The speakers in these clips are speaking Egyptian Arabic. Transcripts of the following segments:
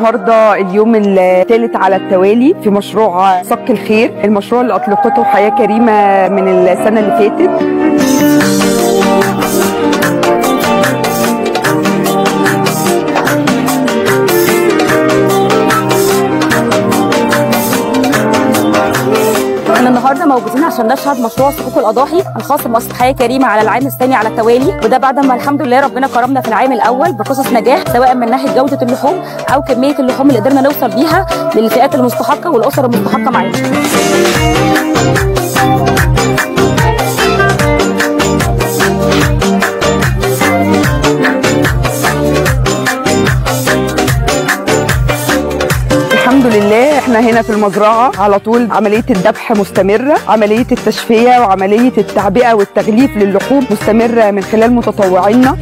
النهارده اليوم الثالث على التوالي في مشروع صك الخير المشروع اللي اطلقته حياه كريمه من السنه اللي فاتت احنا النهارده موجودين عشان نشهد مشروع صكوك الاضاحي الخاص بمؤسسه حياه كريمه على العام الثاني على التوالي وده بعد ما الحمد لله ربنا كرمنا في العام الاول بقصص نجاح سواء من ناحيه جوده اللحوم او كميه اللحوم اللي قدرنا نوصل بيها للفئات المستحقه والاسر المستحقه معانا الحمد لله احنا هنا في المزرعه على طول عمليه الذبح مستمره عمليه التشفيه وعمليه التعبئه والتغليف للحوم مستمره من خلال متطوعينا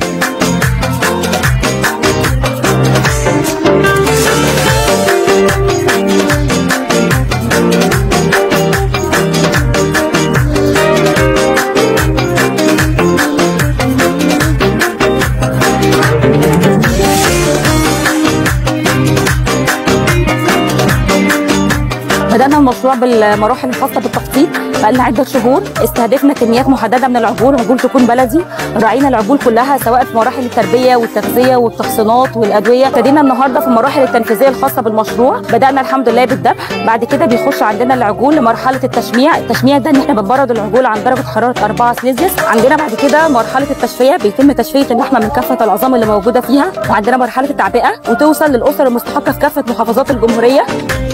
بدأنا المشروع بالمراحل الخاصة بالتخطيط بقالنا عدة شهور استهدفنا كميات محددة من العجول عجول تكون بلدي راعينا العجول كلها سواء في مراحل التربية والتغذية والتحصينات والأدوية ابتدينا النهاردة في المراحل التنفيذية الخاصة بالمشروع بدأنا الحمد لله بالذبح بعد كده بيخش عندنا العجول لمرحلة التشميع التشميع ده ان احنا بنبرد العجول عن درجة حرارة 4 سليزيوس عندنا بعد كده مرحلة التشفية بيتم تشفية اللحمة من كافة العظام اللي موجودة فيها وعندنا مرحلة التعبئة وتوصل للأسر المستحقة في كافة محافظات الجمهورية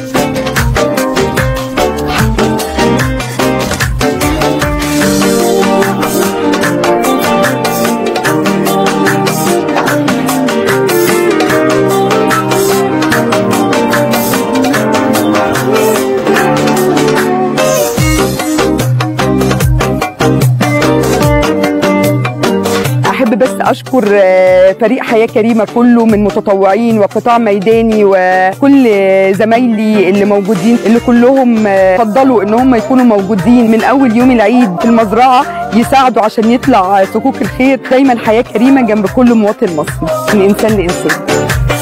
احب بس اشكر آه، فريق حياه كريمه كله من متطوعين وقطاع ميداني وكل زمايلي اللي موجودين اللي كلهم آه، فضلوا ان هم يكونوا موجودين من اول يوم العيد في المزرعه يساعدوا عشان يطلع صكوك الخير دايما حياه كريمه جنب كل مواطن مصري من انسان لانسان